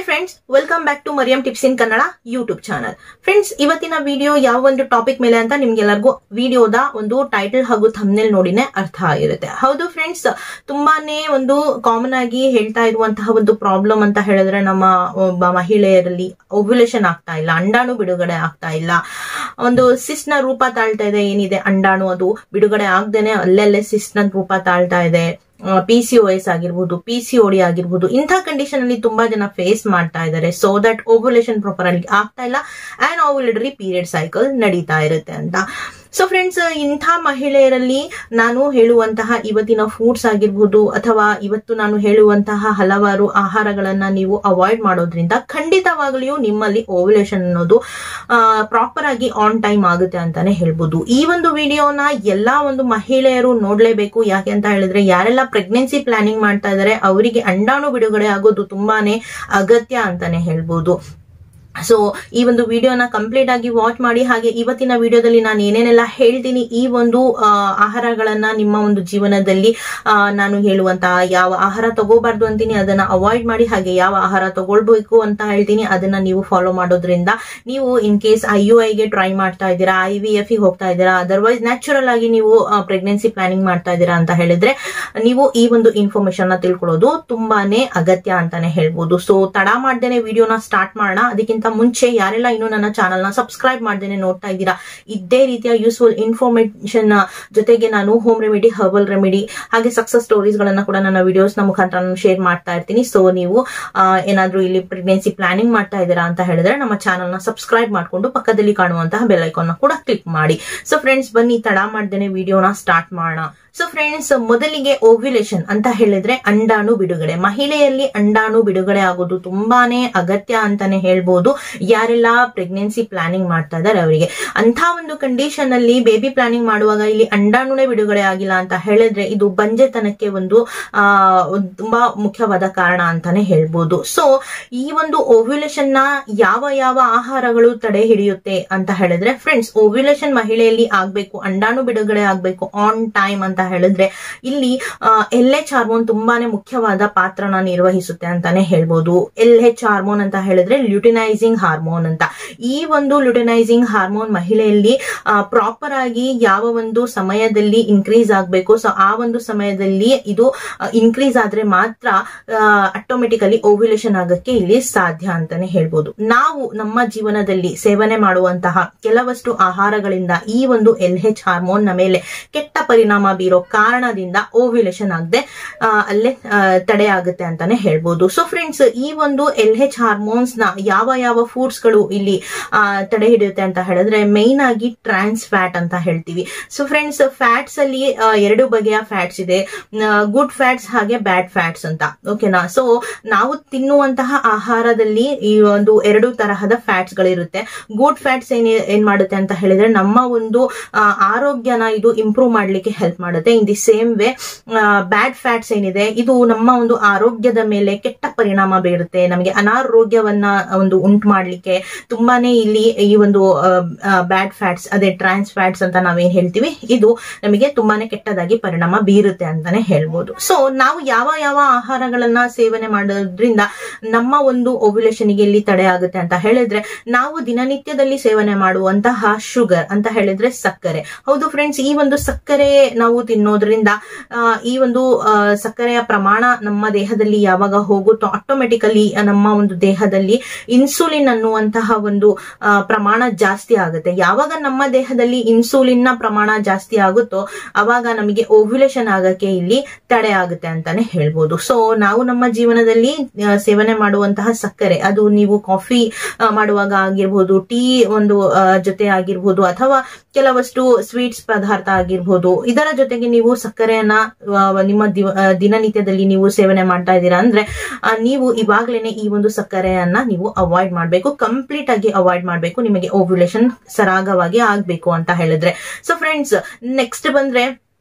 hi friends welcome back to Mariyam tips in Kannada YouTube channel friends ಇವತ್ತಿನ video ಯಾವ ಒಂದು topic ಮೇಲೆ ಅಂತ ನಿಮ್ಗೆಲ್ಲರಿಗೂ ವಿಡಿಯೋದ ಒಂದು ಟೈಟಲ್ ಹಾಗೂ ಥಂಬ್ನೇಲ್ ನೋಡಿನೇ ಅರ್ಥ ಆಗಿರುತ್ತೆ ಹೌದು ಫ್ರೆಂಡ್ಸ್ ತುಂಬಾನೇ ಒಂದು ಕಾಮನ್ ಆಗಿ ಹೇಳ್ತಾ ಇರುವಂತಹ ಒಂದು ಪ್ರಾಬ್ಲಮ್ ಅಂತ ಹೇಳಿದ್ರೆ ನಮ್ಮ ಒಬ್ಬ ಮಹಿಳೆಯರಲ್ಲಿ ಓವ್ಯುಲೇಷನ್ ಆಗ್ತಾ ಇಲ್ಲ ಅಂಡಾಣು ಬಿಡುಗಡೆ ಆಗ್ತಾ ಇಲ್ಲ ಒಂದು ಸಿಸ್ ನ ರೂಪ ತಾಳ್ತಾ ಇದೆ ಏನಿದೆ ಅಂಡಾಣು ಅದು ಬಿಡುಗಡೆ ಆಗ್ದೇನೆ ಅಲ್ಲೆಲ್ಲೇ ಸಿಸ್ ನ ರೂಪ ತಾಳ್ತಾ ಇದೆ ಪಿ ಸಿ ಓ ಎಸ್ ಆಗಿರ್ಬೋದು ಪಿ ಸಿ ಓಡಿ ಆಗಿರ್ಬೋದು ಇಂಥ ಕಂಡೀಷನ್ ಅಲ್ಲಿ ತುಂಬಾ ಜನ ಫೇಸ್ ಮಾಡ್ತಾ ಇದ್ದಾರೆ ಸೊ ದಟ್ ಓವ್ಯುಲೇಷನ್ ಪ್ರಾಪರ್ ಆಗಿ ಆಗ್ತಾ ಇಲ್ಲ ಅಂಡ್ ಓವ್ಯುಲೇಟರಿ ಪೀರಿಯಡ್ ಸೈಕಲ್ ನಡೀತಾ ಇರುತ್ತೆ ಅಂತ ಸೊ ಫ್ರೆಂಡ್ಸ್ ಇಂಥ ಮಹಿಳೆಯರಲ್ಲಿ ನಾನು ಹೇಳುವಂತಹ ಇವತ್ತಿನ ಫುಡ್ಸ್ ಆಗಿರ್ಬೋದು ಅಥವಾ ಇವತ್ತು ನಾನು ಹೇಳುವಂತಹ ಹಲವಾರು ಆಹಾರಗಳನ್ನ ನೀವು ಅವಾಯ್ಡ್ ಮಾಡೋದ್ರಿಂದ ಖಂಡಿತವಾಗ್ಲಿಯೂ ನಿಮ್ಮಲ್ಲಿ ಓವ್ಯುಲೇಷನ್ ಅನ್ನೋದು ಪ್ರಾಪರ್ ಆಗಿ ಆನ್ ಟೈಮ್ ಆಗುತ್ತೆ ಅಂತಾನೆ ಹೇಳ್ಬೋದು ಈ ಒಂದು ವಿಡಿಯೋನ ಎಲ್ಲಾ ಒಂದು ಮಹಿಳೆಯರು ನೋಡ್ಲೇಬೇಕು ಯಾಕೆ ಅಂತ ಹೇಳಿದ್ರೆ ಯಾರೆಲ್ಲ ಪ್ರೆಗ್ನೆನ್ಸಿ ಪ್ಲಾನಿಂಗ್ ಮಾಡ್ತಾ ಇದಾರೆ ಅವರಿಗೆ ಅಂಡಾಣು ಬಿಡುಗಡೆ ಆಗೋದು ತುಂಬಾನೇ ಅಗತ್ಯ ಅಂತಾನೆ ಹೇಳ್ಬೋದು ಸೊ ಈ ಒಂದು ವಿಡಿಯೋನ ಕಂಪ್ಲೀಟ್ ಆಗಿ ವಾಚ್ ಮಾಡಿ ಹಾಗೆ ಇವತ್ತಿನ ವಿಡಿಯೋದಲ್ಲಿ ನಾನು ಏನೇನೆಲ್ಲ ಹೇಳ್ತೀನಿ ಈ ಒಂದು ಆಹಾರಗಳನ್ನ ನಿಮ್ಮ ಒಂದು ಜೀವನದಲ್ಲಿ ನಾನು ಹೇಳುವಂತಹ ಯಾವ ಆಹಾರ ತಗೋಬಾರ್ದು ಅಂತೀನಿ ಅದನ್ನ ಅವಾಯ್ಡ್ ಮಾಡಿ ಹಾಗೆ ಯಾವ ಆಹಾರ ತಗೊಳ್ಬೇಕು ಅಂತ ಹೇಳ್ತೀನಿ ಅದನ್ನ ನೀವು ಫಾಲೋ ಮಾಡೋದ್ರಿಂದ ನೀವು ಇನ್ ಕೇಸ್ ಐ ಯು ಐಗೆ ಟ್ರೈ ಮಾಡ್ತಾ ಇದ್ದೀರಾ ಐ ವಿ ಎಫ್ ಹೋಗ್ತಾ ಇದ್ದೀರಾ ಅದರ್ವೈಸ್ ನ್ಯಾಚುರಲ್ ಆಗಿ ನೀವು ಪ್ರೆಗ್ನೆನ್ಸಿ ಪ್ಲಾನಿಂಗ್ ಮಾಡ್ತಾ ಇದ್ದೀರಾ ಅಂತ ಹೇಳಿದ್ರೆ ನೀವು ಈ ಒಂದು ಇನ್ಫಾರ್ಮೇಶನ್ ನ ತಿಳ್ಕೊಳ್ಳೋದು ತುಂಬಾನೇ ಅಗತ್ಯ ಅಂತಾನೆ ಹೇಳ್ಬೋದು ಸೊ ತಡ ಮಾಡ್ದೇನೆ ವಿಡಿಯೋನ ಸ್ಟಾರ್ಟ್ ಮಾಡೋಣ ಅದಕ್ಕಿಂತ ಮುಂಚೆ ಯಾರೆಲ್ಲ ಇನ್ನೂ ನನ್ನ ಚಾನಲ್ ನ ಸಬ್ಸ್ಕ್ರೈಬ್ ಮಾಡ್ದೇನೆ ನೋಡ್ತಾ ಇದ್ದೀರಾ ಇದೇ ರೀತಿಯ ಯೂಸ್ಫುಲ್ ಇನ್ಫಾರ್ಮೇಶನ್ ಜೊತೆಗೆ ನಾನು ಹೋಮ್ ರೆಮಿಡಿ ಹರ್ಬಲ್ ರೆಮಿಡಿ ಹಾಗೆ ಸಕ್ಸಸ್ ಸ್ಟೋರೀಸ್ ಗಳನ್ನ ಕೂಡ ನನ್ನ ವಿಡಿಯೋಸ್ ನ ಮುಖಾಂತರ ನಾನು ಶೇರ್ ಮಾಡ್ತಾ ಇರ್ತೀನಿ ಸೊ ನೀವು ಏನಾದ್ರೂ ಇಲ್ಲಿ ಪ್ರೆಗ್ನೆನ್ಸಿ ಪ್ಲಾನಿಂಗ್ ಮಾಡ್ತಾ ಇದ್ದೀರಾ ಅಂತ ಹೇಳಿದ್ರೆ ನಮ್ಮ ಚಾನಲ್ ನ ಸಬ್ಸ್ಕ್ರೈಬ್ ಮಾಡ್ಕೊಂಡು ಪಕ್ಕದಲ್ಲಿ ಕಾಣುವಂತಹ ಬೆಲ್ ಐಕಾನ್ ಕೂಡ ಕ್ಲಿಕ್ ಮಾಡಿ ಸೊ ಫ್ರೆಂಡ್ಸ್ ಬನ್ನಿ ತಡ ಮಾಡ್ದೇನೆ ವಿಡಿಯೋನ ಸ್ಟಾರ್ಟ್ ಮಾಡೋಣ ಸೊ ಫ್ರೆಂಡ್ಸ್ ಮೊದಲಿಗೆ ಓವ್ಯುಲೇಷನ್ ಅಂತ ಹೇಳಿದ್ರೆ ಅಂಡಾಣು ಬಿಡುಗಡೆ ಮಹಿಳೆಯಲ್ಲಿ ಅಂಡಾಣು ಬಿಡುಗಡೆ ಆಗೋದು ತುಂಬಾನೇ ಅಗತ್ಯ ಅಂತಾನೆ ಹೇಳ್ಬೋದು ಯಾರೆಲ್ಲ ಪ್ರೆಗ್ನೆನ್ಸಿ ಪ್ಲಾನಿಂಗ್ ಮಾಡ್ತಾ ಇದಾರೆ ಅವರಿಗೆ ಅಂತ ಒಂದು ಕಂಡೀಷನ್ ಅಲ್ಲಿ ಬೇಬಿ ಪ್ಲಾನಿಂಗ್ ಮಾಡುವಾಗ ಇಲ್ಲಿ ಅಂಡಾಣುನೇ ಬಿಡುಗಡೆ ಆಗಿಲ್ಲ ಅಂತ ಹೇಳಿದ್ರೆ ಇದು ಬಂಜೆತನಕ್ಕೆ ಒಂದು ಆ ತುಂಬಾ ಮುಖ್ಯವಾದ ಕಾರಣ ಅಂತಾನೆ ಹೇಳ್ಬೋದು ಸೊ ಈ ಒಂದು ಓವ್ಯುಲೇಷನ್ ನ ಯಾವ ಯಾವ ಆಹಾರಗಳು ತಡೆ ಹಿಡಿಯುತ್ತೆ ಅಂತ ಹೇಳಿದ್ರೆ ಫ್ರೆಂಡ್ಸ್ ಓವ್ಯುಲೇಷನ್ ಮಹಿಳೆಯಲ್ಲಿ ಆಗ್ಬೇಕು ಅಂಡಾಣು ಬಿಡುಗಡೆ ಆಗ್ಬೇಕು ಆನ್ ಟೈಮ್ ಅಂತ ಹೇಳಿದ್ರೆ ಇಲ್ಲಿ ಎಲ್ ಎಚ್ ಹಾರ್ಮೋನ್ ತುಂಬಾನೇ ಮುಖ್ಯವಾದ ಪಾತ್ರನ ನಿರ್ವಹಿಸುತ್ತೆ ಅಂತಾನೆ ಹೇಳ್ಬೋದು ಎಲ್ ಎಚ್ ಹಾರ್ಮೋನ್ ಅಂತ ಹೇಳಿದ್ರೆ ಲ್ಯೂಟಿನೈಸಿಂಗ್ ಹಾರ್ಮೋನ್ ಅಂತ ಈ ಒಂದು ಲ್ಯೂಟಿನೈಸಿಂಗ್ ಹಾರ್ಮೋನ್ ಮಹಿಳೆಯಲ್ಲಿ ಪ್ರಾಪರ್ ಆಗಿ ಯಾವ ಒಂದು ಸಮಯದಲ್ಲಿ ಇನ್ಕ್ರೀಸ್ ಆಗ್ಬೇಕು ಸೊ ಆ ಒಂದು ಸಮಯದಲ್ಲಿ ಇದು ಇನ್ಕ್ರೀಸ್ ಆದ್ರೆ ಮಾತ್ರ ಆಟೋಮೆಟಿಕಲಿ ಓವ್ಯುಲೇಷನ್ ಆಗಕ್ಕೆ ಇಲ್ಲಿ ಸಾಧ್ಯ ಅಂತಾನೆ ಹೇಳ್ಬೋದು ನಾವು ನಮ್ಮ ಜೀವನದಲ್ಲಿ ಸೇವನೆ ಮಾಡುವಂತಹ ಕೆಲವಷ್ಟು ಆಹಾರಗಳಿಂದ ಈ ಒಂದು ಎಲ್ ಎಚ್ ಹಾರ್ಮೋನ್ ನ ಮೇಲೆ ಕೆಟ್ಟ ಪರಿಣಾಮ ಬೀರೋ ಕಾರಣದಿಂದ ಓವ್ಯುಲೇಷನ್ ಆಗದೆ ಅಲ್ಲೇ ತಡೆ ಆಗುತ್ತೆ ಅಂತಾನೆ ಹೇಳ್ಬೋದು ಸೊ ಫ್ರೆಂಡ್ಸ್ ಈ ಒಂದು ಎಲ್ ಎಚ್ ಹಾರ್ಮೋನ್ಸ್ ನ ಯಾವ ಯಾವ ಫುಡ್ಸ್ ಗಳು ಇಲ್ಲಿ ತಡೆ ಹಿಡಿಯುತ್ತೆ ಅಂತ ಹೇಳಿದ್ರೆ ಮೈನ್ ಆಗಿ ಟ್ರಾನ್ಸ್ ಫ್ಯಾಟ್ ಅಂತ ಹೇಳ್ತೀವಿ ಸೊ ಫ್ರೆಂಡ್ಸ್ ಫ್ಯಾಟ್ಸ್ ಅಲ್ಲಿ ಎರಡು ಬಗೆಯ ಫ್ಯಾಟ್ಸ್ ಇದೆ ಗುಡ್ ಫ್ಯಾಟ್ಸ್ ಹಾಗೆ ಬ್ಯಾಡ್ ಫ್ಯಾಟ್ಸ್ ಅಂತ ಓಕೆನಾ ಸೊ ನಾವು ತಿನ್ನುವಂತಹ ಆಹಾರದಲ್ಲಿ ಈ ಒಂದು ಎರಡು ತರಹದ ಫ್ಯಾಟ್ಸ್ ಗಳಿರುತ್ತೆ ಗುಡ್ ಫ್ಯಾಟ್ಸ್ ಏನ್ ಏನ್ ಮಾಡುತ್ತೆ ಅಂತ ಹೇಳಿದ್ರೆ ನಮ್ಮ ಒಂದು ಆರೋಗ್ಯನ ಇದು ಇಂಪ್ರೂವ್ ಮಾಡ್ಲಿಕ್ಕೆ ಹೆಲ್ಪ್ ಮಾಡುತ್ತೆ in the same way bad fats ಏನಿದೆ ಇದು ನಮ್ಮ ಒಂದು ಆರೋಗ್ಯದ ಮೇಲೆ ಕೆಟ್ಟ ಪರಿಣಾಮ ಬೀರುತ್ತೆ ನಮಗೆ ಅನಾರೋಗ್ಯವನ್ನ ಒಂದು ಉಂಟು ಮಾಡ್ಲಿಕ್ಕೆ ತುಂಬಾನೇ ಇಲ್ಲಿ ಈ ಒಂದು ಬ್ಯಾಡ್ ಫ್ಯಾಟ್ಸ್ ಅದೇ ಟ್ರಾನ್ಸ್ ಫ್ಯಾಟ್ಸ್ ಅಂತ ನಾವೇನ್ ಹೇಳ್ತೀವಿ ಇದು ನಮಗೆ ತುಂಬಾನೇ ಕೆಟ್ಟದಾಗಿ ಪರಿಣಾಮ ಬೀರುತ್ತೆ ಅಂತಾನೆ ಹೇಳ್ಬೋದು ಸೊ ನಾವು ಯಾವ ಯಾವ ಆಹಾರಗಳನ್ನ ಸೇವನೆ ಮಾಡೋದ್ರಿಂದ ನಮ್ಮ ಒಂದು ಓವ್ಯುಲೇಷನ್ ಗೆ ಇಲ್ಲಿ ತಡೆ ಆಗುತ್ತೆ ಅಂತ ಹೇಳಿದ್ರೆ ನಾವು ದಿನನಿತ್ಯದಲ್ಲಿ ಸೇವನೆ ಮಾಡುವಂತಹ ಶುಗರ್ ಅಂತ ಹೇಳಿದ್ರೆ ಸಕ್ಕರೆ ಹೌದು ಫ್ರೆಂಡ್ಸ್ ಈ ಒಂದು ಸಕ್ಕರೆ ನಾವು ತಿನ್ನೋದ್ರಿಂದ ಈ ಒಂದು ಸಕ್ಕರೆಯ ಪ್ರಮಾಣ ನಮ್ಮ ದೇಹದಲ್ಲಿ ಯಾವಾಗ ಹೋಗುತ್ತೋ ಆಟೋಮೆಟಿಕಲಿ ನಮ್ಮ ಒಂದು ದೇಹದಲ್ಲಿ ಇನ್ಸುಲಿನ್ ಅನ್ನುವಂತಹ ಒಂದು ಪ್ರಮಾಣ ಜಾಸ್ತಿ ಆಗುತ್ತೆ ಯಾವಾಗ ನಮ್ಮ ದೇಹದಲ್ಲಿ ಇನ್ಸುಲಿನ್ ನ ಪ್ರಮಾಣ ಜಾಸ್ತಿ ಆಗುತ್ತೋ ಅವಾಗ ನಮಗೆ ಓವ್ಯುಲೇಷನ್ ಆಗಕ್ಕೆ ಇಲ್ಲಿ ತಡೆ ಆಗುತ್ತೆ ಅಂತಾನೆ ಹೇಳ್ಬೋದು ಸೊ ನಾವು ನಮ್ಮ ಜೀವನದಲ್ಲಿ ಸೇವನೆ ಮಾಡುವಂತಹ ಸಕ್ಕರೆ ಅದು ನೀವು ಕಾಫಿ ಮಾಡುವಾಗ ಆಗಿರ್ಬೋದು ಟೀ ಒಂದು ಜೊತೆ ಆಗಿರ್ಬೋದು ಅಥವಾ ಕೆಲವಷ್ಟು ಸ್ವೀಟ್ಸ್ ಪದಾರ್ಥ ಆಗಿರ್ಬೋದು ಇದರ ಜೊತೆಗೆ ನೀವು ಸಕ್ಕರೆಯನ್ನ ನಿಮ್ಮ ದಿನನಿತ್ಯದಲ್ಲಿ ನೀವು ಸೇವನೆ ಮಾಡ್ತಾ ಇದ್ದೀರಾ ಅಂದ್ರೆ ನೀವು ಇವಾಗ್ಲೇನೆ ಈ ಒಂದು ಸಕ್ಕರೆಯನ್ನ ನೀವು ಅವಾಯ್ಡ್ ಮಾಡಬೇಕು ಕಂಪ್ಲೀಟ್ ಆಗಿ ಅವಾಯ್ಡ್ ಮಾಡಬೇಕು ನಿಮಗೆ ಓವ್ಯುಲೇಷನ್ ಸರಾಗವಾಗಿ ಆಗ್ಬೇಕು ಅಂತ ಹೇಳಿದ್ರೆ ಸೊ ಫ್ರೆಂಡ್ಸ್ ನೆಕ್ಸ್ಟ್ ಬಂದ್ರೆ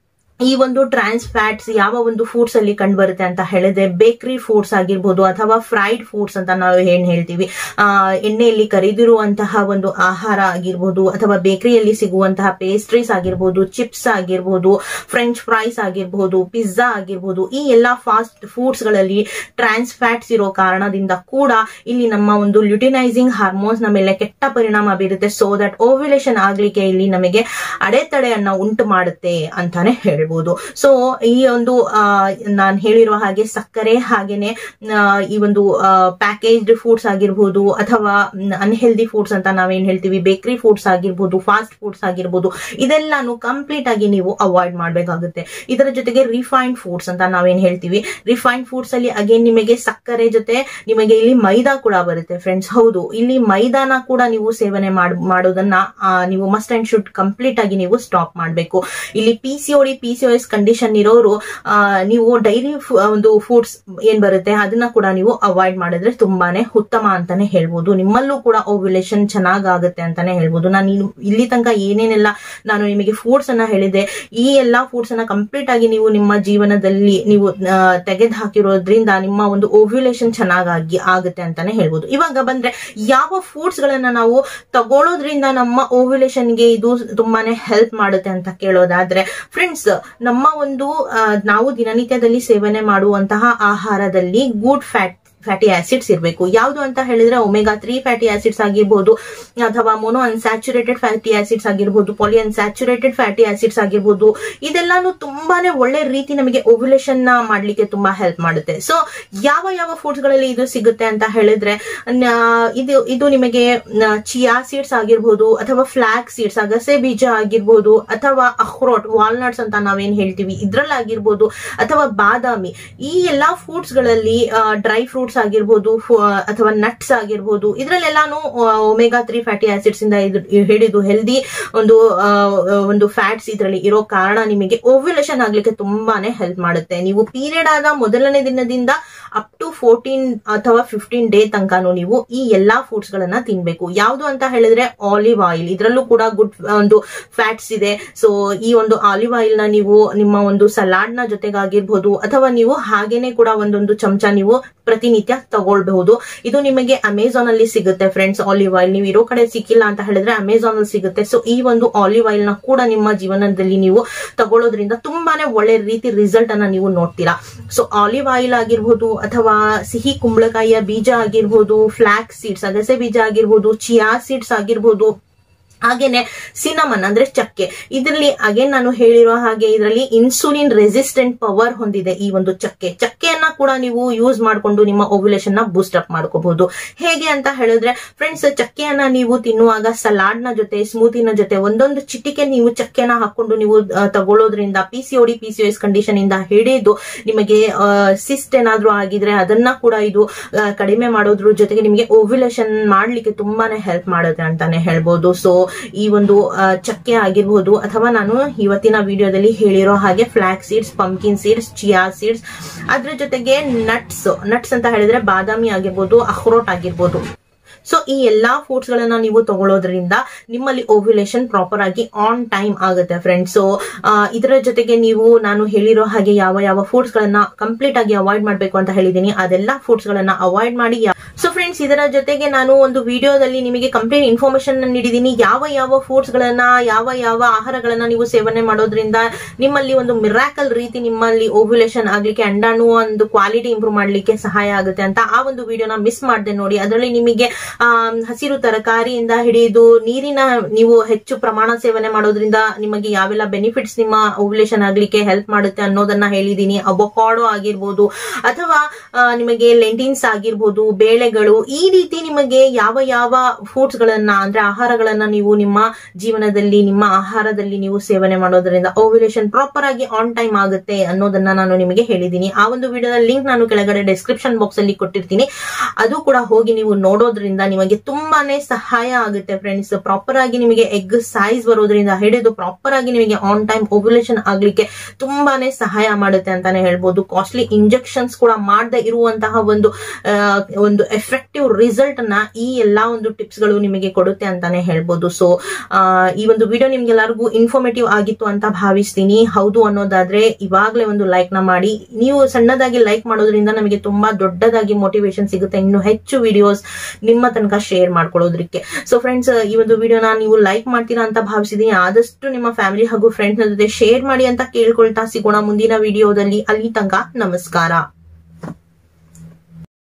ಈ ಒಂದು ಟ್ರಾನ್ಸ್ ಫ್ಯಾಟ್ಸ್ ಯಾವ ಒಂದು ಫುಡ್ಸ್ ಅಲ್ಲಿ ಕಂಡು ಬರುತ್ತೆ ಅಂತ ಹೇಳಿದ್ರೆ ಬೇಕರಿ ಫುಡ್ಸ್ ಆಗಿರ್ಬೋದು ಅಥವಾ ಫ್ರೈಡ್ ಫುಡ್ಸ್ ಅಂತ ನಾವು ಏನ್ ಹೇಳ್ತೀವಿ ಆ ಎಣ್ಣೆಯಲ್ಲಿ ಕರಿದಿರುವಂತಹ ಒಂದು ಆಹಾರ ಆಗಿರ್ಬೋದು ಅಥವಾ ಬೇಕರಿಯಲ್ಲಿ ಸಿಗುವಂತಹ ಪೇಸ್ಟ್ರೀಸ್ ಆಗಿರ್ಬೋದು ಚಿಪ್ಸ್ ಆಗಿರ್ಬೋದು ಫ್ರೆಂಚ್ ಫ್ರೈಸ್ ಆಗಿರ್ಬೋದು ಪಿಜ್ಜಾ ಆಗಿರ್ಬೋದು ಈ ಎಲ್ಲಾ ಫಾಸ್ಟ್ ಫುಡ್ಸ್ ಗಳಲ್ಲಿ ಟ್ರಾನ್ಸ್ ಫ್ಯಾಟ್ಸ್ ಇರೋ ಕಾರಣದಿಂದ ಕೂಡ ಇಲ್ಲಿ ನಮ್ಮ ಒಂದು ಲ್ಯುಟಿನೈಸಿಂಗ್ ಹಾರ್ಮೋನ್ಸ್ ನ ಮೇಲೆ ಕೆಟ್ಟ ಪರಿಣಾಮ ಬೀರುತ್ತೆ ಸೊ ದಟ್ ಓವ್ಯುಲೇಷನ್ ಆಗ್ಲಿಕ್ಕೆ ಇಲ್ಲಿ ನಮಗೆ ಅಡೆತಡೆಯನ್ನ ಉಂಟು ಮಾಡುತ್ತೆ ಅಂತಾನೆ ಹೇಳ್ಬೋದು ಸೊ ಈ ಒಂದು ನಾನು ಹೇಳಿರುವ ಹಾಗೆ ಸಕ್ಕರೆ ಹಾಗೇನೆ ಆ, ಈ ಒಂದು ಪ್ಯಾಕೇಜ್ಡ್ ಫುಡ್ಸ್ ಆಗಿರ್ಬೋದು ಅಥವಾ ಅನ್ಹೆಲ್ದಿ ಫುಡ್ಸ್ ಅಂತ ನಾವೇನ್ ಹೇಳ್ತೀವಿ ಬೇಕರಿ ಫುಡ್ಸ್ ಆಗಿರ್ಬೋದು ಫಾಸ್ಟ್ ಫುಡ್ಸ್ ಆಗಿರ್ಬೋದು ಇದೆಲ್ಲಾನು ಕಂಪ್ಲೀಟ್ ಆಗಿ ನೀವು ಅವಾಯ್ಡ್ ಮಾಡಬೇಕಾಗುತ್ತೆ ಇದರ ಜೊತೆಗೆ ರಿಫೈನ್ಡ್ ಫುಡ್ಸ್ ಅಂತ ನಾವೇನ್ ಹೇಳ್ತೀವಿ ರಿಫೈನ್ಡ್ ಫುಡ್ಸ್ ಅಲ್ಲಿ ಅಗೇನ್ ನಿಮಗೆ ಸಕ್ಕರೆ ಜೊತೆ ನಿಮಗೆ ಇಲ್ಲಿ ಮೈದಾ ಕೂಡ ಬರುತ್ತೆ ಫ್ರೆಂಡ್ಸ್ ಹೌದು ಇಲ್ಲಿ ಮೈದಾನ ಕೂಡ ನೀವು ಸೇವನೆ ಮಾಡ್- ಮಾಡೋದನ್ನ ಆ, ನೀವು ಮಸ್ಟ್ ಅಂಡ್ ಶುಡ್ ಕಂಪ್ಲೀಟ್ ಆಗಿ ನೀವು ಸ್ಟಾಪ್ ಮಾಡಬೇಕು ಇಲ್ಲಿ P C O D P C S condition ಇರೋರು ಆ, ನೀವು ಡೈರಿ ಒಂದು ಫುಡ್ಸ್ ಏನ್ ಬರುತ್ತೆ ಅದನ್ನ ಕೂಡ ನೀವು ಅವಾಯ್ಡ್ ಮಾಡಿದ್ರೆ ತುಂಬಾನೇ ಉತ್ತಮ ಅಂತಾನೆ ಹೇಳ್ಬೋದು ನಿಮ್ಮಲ್ಲೂ ಕೂಡ ಓವ್ಯುಲೇಷನ್ ಚೆನ್ನಾಗಾಗುತ್ತೆ ಅಂತಾನೆ ಹೇಳ್ಬೋದು ನಾನು ಇನ್ನು- ಇಲ್ಲಿ ತನಕ ಏನೇನೆಲ್ಲ ನಾನು ನಿಮಗೆ ಫುಡ್ಸ್ ಅನ್ನ ಹೇಳಿದೆ ಈ ಎಲ್ಲಾ ಫುಡ್ಸ್ ಅನ್ನ ಕಂಪ್ಲೀಟ್ ಆಗಿ ನೀವು ನಿಮ್ಮ ಜೀವನದಲ್ಲಿ ನೀವು ತೆಗೆದು ಹಾಕಿರೋದ್ರಿಂದ ನಿಮ್ಮ ಒಂದು ಓವ್ಯುಲೇಷನ್ ಚೆನ್ನಾಗಾಗಿ ಆಗುತ್ತೆ ಅಂತಾನೆ ಹೇಳ್ಬೋದು ಇವಾಗ ಬಂದ್ರೆ ಯಾವ ಫುಡ್ಸ್ ಗಳನ್ನ ನಾವು ತಗೊಳ್ಳೋದ್ರಿಂದ ನಮ್ಮ ಓವ್ಯುಲೇಷನ್ ಗೆ ಇದು ತುಂಬಾನೇ ಹೆಲ್ಪ್ ಮಾಡುತ್ತೆ ಅಂತ ಕೇಳೋದಾದ್ರೆ ಫ್ರೆಂಡ್ಸ್ ನಮ್ಮ ಒಂದು ಆ, ನಾವು ದಿನನಿತ್ಯದಲ್ಲಿ ಸೇವನೆ ಮಾಡುವಂತಹ ಆಹಾರದಲ್ಲಿ ಗುಡ್ ಫ್ಯಾಟ್ ಫ್ಯಾಟಿ ಆಸಿಡ್ಸ್ ಇರಬೇಕು ಯಾವುದು ಅಂತ ಹೇಳಿದ್ರೆ ಒಮೆಗಾ ತ್ರೀ ಫ್ಯಾಟಿ ಆಸಿಡ್ಸ್ ಆಗಿರ್ಬೋದು ಅಥವಾ ಮೊನೋ ಅನ್ಸ್ಯಾಚುರೇಟೆಡ್ ಫ್ಯಾಟಿ ಆಸಿಡ್ಸ್ ಆಗಿರ್ಬೋದು ಪಾಲಿ ಅನ್ಸ್ಯಾಚುರೇಟೆಡ್ ಫ್ಯಾಟಿ ಆಸಿಡ್ಸ್ ಆಗಿರ್ಬೋದು ಇದೆಲ್ಲಾನು ತುಂಬಾನೇ ಒಳ್ಳೆ ರೀತಿ ನಮಗೆ ಓವ್ಯುಲೇಷನ್ ನ ಮಾಡ್ಲಿಕ್ಕೆ ತುಂಬಾ ಹೆಲ್ಪ್ ಮಾಡುತ್ತೆ ಸೊ ಯಾವ ಯಾವ ಫುಡ್ಸ್ ಗಳಲ್ಲಿ ಇದು ಸಿಗುತ್ತೆ ಅಂತ ಹೇಳಿದ್ರೆ ನ- ಇದು ಇದು ನಿಮಗೆ ಚಿಯಾ ಸೀಡ್ಸ್ ಆಗಿರ್ಬೋದು ಅಥವಾ ಫ್ಲಾಕ್ ಸೀಡ್ಸ್ ಅಗಸೆ ಬೀಜ ಆಗಿರ್ಬೋದು ಅಥವಾ ಅಖ್ರೋಟ್ ವಾಲ್ನಟ್ಸ್ ಅಂತ ನಾವೇನ್ ಹೇಳ್ತೀವಿ ಇದ್ರಲ್ಲಾಗಿರ್ಬೋದು ಅಥವಾ ಬಾದಾಮಿ ಈ ಎಲ್ಲಾ ಫುಡ್ಸ್ ಗಳಲ್ಲಿ ಡ್ರೈ ಫ್ರೂಟ್ಸ್ ಆಗಿರ್ಬೋದು ಫು- ಅಥವಾ ನಟ್ಸ್ ಆಗಿರ್ಬೋದು ಇದ್ರಲ್ಲೆಲ್ಲಾನು ಒಮೆಗಾ ತ್ರೀ ಫ್ಯಾಟಿ ಆಸಿಡ್ಸ್ ಇಂದ ಇದು ಹಿಡಿದು ಹೆಲ್ದಿ ಒಂದು ಆ, ಒಂದು ಫ್ಯಾಟ್ಸ್ ಇದರಲ್ಲಿ ಇರೋ ಕಾರಣ ನಿಮಗೆ ಓವ್ಯುಲೇಷನ್ ಆಗ್ಲಿಕ್ಕೆ ತುಂಬಾನೇ ಹೆಲ್ಪ್ ಮಾಡುತ್ತೆ ನೀವು ಪೀರಿಯಡ್ ಆದ ಮೊದಲನೇ ದಿನದಿಂದ ಅಪ್ ಟು ಫೋರ್ಟೀನ್ ಅಥವಾ ಫಿಫ್ಟೀನ್ ಡೇ ತನಕನು ನೀವು ಈ ಎಲ್ಲಾ ಫುಡ್ಸ್ ಗಳನ್ನ ತಿನ್ಬೇಕು ಯಾವುದು ಅಂತ ಹೇಳಿದ್ರೆ ಆಲಿವ್ ಆಯಿಲ್ ಇದರಲ್ಲೂ ಕೂಡ ಗುಡ್ ಒಂದು ಫ್ಯಾಟ್ಸ್ ಇದೆ ಸೊ ಈ ಒಂದು ಆಲಿವ್ ಆಯಿಲ್ ನ ನೀವು ನಿಮ್ಮ ಒಂದು ಸಲಾಡ್ ನ ಜೊತೆಗಾಗಿರ್ಬೋದು ಅಥವಾ ನೀವು ಹಾಗೇನೆ ಕೂಡ ಒಂದೊಂದು ಚಮಚ ನೀವು ಪ್ರತಿನಿತ್ಯ ತಗೊಳ್ಬಹುದು ಇದು ನಿಮಗೆ ಅಮೆಝಾನ್ ಅಲ್ಲಿ ಸಿಗುತ್ತೆ ಫ್ರೆಂಡ್ಸ್ ಆಲಿವ್ ಆಯಿಲ್ ನೀವು ಇರೋ ಕಡೆ ಸಿಕ್ಕಿಲ್ಲ ಅಂತ ಹೇಳಿದ್ರೆ ಅಮೆಝಾನ್ ಅಲ್ಲಿ ಸಿಗುತ್ತೆ ಸೊ ಈ ಒಂದು ಆಲಿವ್ ಆಯಿಲ್ ನ ಕೂಡ ನಿಮ್ಮ ಜೀವನದಲ್ಲಿ ನೀವು ತಗೊಳ್ಳೋದ್ರಿಂದ ತುಂಬಾನೇ ಒಳ್ಳೆ ರೀತಿ ರಿಸಲ್ಟ್ ಅನ್ನ ನೀವು ನೋಡ್ತೀರಾ ಸೊ ಆಲಿವ್ ಆಯಿಲ್ ಆಗಿರ್ಬೋದು ಅಥವಾ ಸಿಹಿ ಕುಂಬಳಕಾಯಿಯ ಬೀಜ ಆಗಿರ್ಬೋದು ಫ್ಲಾಕ್ ಸೀಡ್ಸ್ ಅಗಸೆ ಬೀಜ ಆಗಿರ್ಬೋದು ಚಿಯಾ ಸೀಡ್ಸ್ ಆಗಿರ್ಬೋದು ಹಾಗೇನೆ ಸಿನಮನ್ ಅಂದ್ರೆ ಚಕ್ಕೆ ಇದರಲ್ಲಿ ಅಗೇನ್ ನಾನು ಹೇಳಿರೋ ಹಾಗೆ ಇದರಲ್ಲಿ ಇನ್ಸುಲಿನ್ ರೆಸಿಸ್ಟೆಂಟ್ ಪವರ್ ಹೊಂದಿದೆ ಈ ಒಂದು ಚಕ್ಕೆ ಚಕ್ಕೆಯನ್ನ ಕೂಡ ನೀವು ಯೂಸ್ ಮಾಡಿಕೊಂಡು ನಿಮ್ಮ ಓವ್ಯುಲೇಷನ್ ನ ಬೂಸ್ಟ್ ಅಪ್ ಮಾಡ್ಕೋಬಹುದು ಹೇಗೆ ಅಂತ ಹೇಳಿದ್ರೆ ಫ್ರೆಂಡ್ಸ್ ಚಕ್ಕೆಯನ್ನ ನೀವು ತಿನ್ನುವಾಗ ಸಲಾಡ್ ನ ಜೊತೆ ಸ್ಮೂತಿನ ಜೊತೆ ಒಂದೊಂದು ಚಿಟಿಕೆ ನೀವು ಚಕ್ಕೆನ ಹಾಕೊಂಡು ನೀವು ಆ, ತಗೊಳ್ಳೋದ್ರಿಂದ P C O D P C S condition ಇಂದ ಹಿಡಿದು ನಿಮಗೆ ಸಿಸ್ಟ್ ಏನಾದ್ರೂ ಆಗಿದ್ರೆ ಅದನ್ನ ಕೂಡ ಇದು ಆ, ಕಡಿಮೆ ಮಾಡೋದ್ರ ಜೊತೆಗೆ ನಿಮಗೆ ಓವ್ಯುಲೇಷನ್ ಮಾಡ್ಲಿಕ್ಕೆ ತುಂಬಾನೇ ಹೆಲ್ಪ್ ಮಾಡುತ್ತೆ ಅಂತಾನೆ ಹೇಳ್ಬೋದು ಸೊ ಈ ಒಂದು ಆ, ಚಕ್ಕೆ ಆಗಿರ್ಬೋದು ಅಥವಾ ನಾನು ಇವತ್ತಿನ ವಿಡಿಯೋದಲ್ಲಿ ಹೇಳಿರೋ ಹಾಗೆ flax seeds pumpkin seeds chia seeds ಅದ್ರ ಜೊತೆಗೆ ನಟ್ಸ್ ನಟ್ಸ್ ಅಂತ ಹೇಳಿದ್ರೆ ಬಾದಾಮಿ ಆಗಿರ್ಬೋದು ಅಖ್ರೋಟ್ ಆಗಿರ್ಬೋದು ಸೊ ಈ ಎಲ್ಲಾ ಫುಡ್ಸ್ ಗಳನ್ನ ನೀವು ತಗೊಳ್ಳೋದ್ರಿಂದ ನಿಮ್ಮಲ್ಲಿ ಓವ್ಯುಲೇಷನ್ ಪ್ರಾಪರ್ ಆಗಿ ಆನ್ ಟೈಮ್ ಆಗುತ್ತೆ ಫ್ರೆಂಡ್ಸ್ ಸೊ ಇದರ ಜೊತೆಗೆ ನೀವು ನಾನು ಹೇಳಿರೋ ಹಾಗೆ ಯಾವ ಯಾವ ಫುಡ್ಸ್ ಗಳನ್ನ ಕಂಪ್ಲೀಟ್ ಆಗಿ ಅವಾಯ್ಡ್ ಮಾಡ್ಬೇಕು ಅಂತ ಹೇಳಿದೀನಿ ಅದೆಲ್ಲ ಫುಡ್ಸ್ ಗಳನ್ನ ಅವಾಯ್ಡ್ ಮಾಡಿ ಸೊ ಫ್ರೆಂಡ್ಸ್ ಇದರ ಜೊತೆಗೆ ನಾನು ಒಂದು ವಿಡಿಯೋದಲ್ಲಿ ನಿಮಗೆ ಕಂಪ್ಲೀಟ್ ಇನ್ಫಾರ್ಮೇಶನ್ ನೀಡಿದ್ದೀನಿ ಯಾವ ಯಾವ ಫುಡ್ಸ್ ಗಳನ್ನ ಯಾವ ಯಾವ ಆಹಾರಗಳನ್ನ ನೀವು ಸೇವನೆ ಮಾಡೋದ್ರಿಂದ ನಿಮ್ಮಲ್ಲಿ ಒಂದು ಮಿರಾಕಲ್ ರೀತಿ ನಿಮ್ಮಲ್ಲಿ ಓವ್ಯುಲೇಷನ್ ಆಗ್ಲಿಕ್ಕೆ ಅಂಡಾಣು ಒಂದು ಕ್ವಾಲಿಟಿ ಇಂಪ್ರೂವ್ ಮಾಡ್ಲಿಕ್ಕೆ ಸಹಾಯ ಆಗುತ್ತೆ ಅಂತ ಆ ಒಂದು ವಿಡಿಯೋನ ಮಿಸ್ ಮಾಡದೆ ನೋಡಿ ಅದರಲ್ಲಿ ನಿಮಗೆ ಆಮ್, ಹಸಿರು ತರಕಾರಿಯಿಂದ ಹಿಡಿದು ನೀರಿನ ನೀವು ಹೆಚ್ಚು ಪ್ರಮಾಣ ಸೇವನೆ ಮಾಡೋದ್ರಿಂದ ನಿಮಗೆ ಯಾವೆಲ್ಲ ಬೆನಿಫಿಟ್ಸ್ ನಿಮ್ಮ ಓವ್ಯುಲೇಷನ್ ಆಗ್ಲಿಕ್ಕೆ ಹೆಲ್ಪ್ ಮಾಡುತ್ತೆ ಅನ್ನೋದನ್ನ ಹೇಳಿದೀನಿ ಅವಕಾಡೋ ಆಗಿರ್ಬೋದು ಅಥವಾ ಆ, ನಿಮಗೆ ಲೆಂಟಿನ್ಸ್ ಆಗಿರ್ಬೋದು ಬೇಳೆಗಳು ಈ ರೀತಿ ನಿಮಗೆ ಯಾವ ಯಾವ ಫುಡ್ಸ್ ಗಳನ್ನ ಅಂದ್ರೆ ಆಹಾರಗಳನ್ನ ನೀವು ನಿಮ್ಮ ಜೀವನದಲ್ಲಿ ನಿಮ್ಮ ಆಹಾರದಲ್ಲಿ ನೀವು ಸೇವನೆ ಮಾಡೋದ್ರಿಂದ ಓವ್ಯುಲೇಷನ್ ಪ್ರಾಪರ್ ಆಗಿ ಆನ್ ಟೈಮ್ ಆಗುತ್ತೆ ಅನ್ನೋದನ್ನ ನಾನು ನಿಮಗೆ ಹೇಳಿದ್ದೀನಿ ಆ ಒಂದು ವಿಡಿಯೋದ ಲಿಂಕ್ ನಾನು ಕೆಳಗಡೆ ಡಿಸ್ಕ್ರಿಪ್ಷನ್ ಬಾಕ್ಸ್ ಅಲ್ಲಿ ಕೊಟ್ಟಿರ್ತೀನಿ ಅದು ಕೂಡ ಹೋಗಿ ನೀವು ನೋಡೋದ್ರಿಂದ ನಿಮಗೆ ತುಂಬಾನೇ ಸಹಾಯ ಆಗುತ್ತೆ ಫ್ರೆಂಡ್ಸ್ ಪ್ರಾಪರ್ ಆಗಿ ನಿಮಗೆ ಎಗ್ ಸೈಜ್ ಬರೋದ್ರಿಂದ ಹಿಡಿದು ಪ್ರಾಪರ್ ಆಗಿ ನಿಮಗೆ ಆನ್ ಟೈಮ್ ಓವ್ಯುಲೇಷನ್ ಆಗ್ಲಿಕ್ಕೆ ತುಂಬಾನೇ ಸಹಾಯ ಮಾಡುತ್ತೆ ಅಂತಾನೆ ಹೇಳ್ಬೋದು ಕಾಸ್ಟ್ಲಿ ಇಂಜೆಕ್ಷನ್ಸ್ ಕೂಡ ಮಾಡದೆ ಇರುವಂತಹ ಒಂದು ಆ, ಒಂದು ಎಫೆಕ್ಟಿವ್ ರಿಸಲ್ಟ್ ನ ಈ ಎಲ್ಲಾ ಒಂದು ಟಿಪ್ಸ್ ಗಳು ನಿಮಗೆ ಕೊಡುತ್ತೆ ಅಂತಾನೆ ಹೇಳ್ಬೋದು ಸೊ ಈ ಒಂದು ವಿಡಿಯೋ ನಿಮ್ಗೆಲ್ಲರಿಗೂ ಇನ್ಫಾರ್ಮೇಟಿವ್ ಆಗಿತ್ತು ಅಂತ ಭಾವಿಸ್ತೀನಿ ಹೌದು ಅನ್ನೋದಾದ್ರೆ ಇವಾಗ್ಲೇ ಒಂದು ಲೈಕ್ ನ ಮಾಡಿ ನೀವು ಸಣ್ಣದಾಗಿ ಲೈಕ್ ಮಾಡೋದ್ರಿಂದ ನಮಗೆ ತುಂಬಾ ದೊಡ್ಡದಾಗಿ ಮೋಟಿವೇಶನ್ ಸಿಗುತ್ತೆ ಇನ್ನು ಹೆಚ್ಚು ವಿಡಿಯೋಸ್ ನಿಮ್ಮ ತನಕ ಶೇರ್ ಮಾಡ್ಕೊಳ್ಳೋದಕ್ಕೆ ಸೊ ಫ್ರೆಂಡ್ಸ್ ಈ ಒಂದು ವಿಡಿಯೋನ ನೀವು ಲೈಕ್ ಮಾಡ್ತೀರಾ ಅಂತ ಭಾವಿಸಿದೀನಿ ಆದಷ್ಟು ನಿಮ್ಮ ಫ್ಯಾಮಿಲಿ ಹಾಗೂ ಫ್ರೆಂಡ್ಸ್ ಜೊತೆ ಶೇರ್ ಮಾಡಿ ಅಂತ ಕೇಳ್ಕೊಳ್ತಾ ಸಿಗೋಣ ಮುಂದಿನ ವಿಡಿಯೋದಲ್ಲಿ ಅಲ್ಲಿ ತನಕ ನಮಸ್ಕಾರ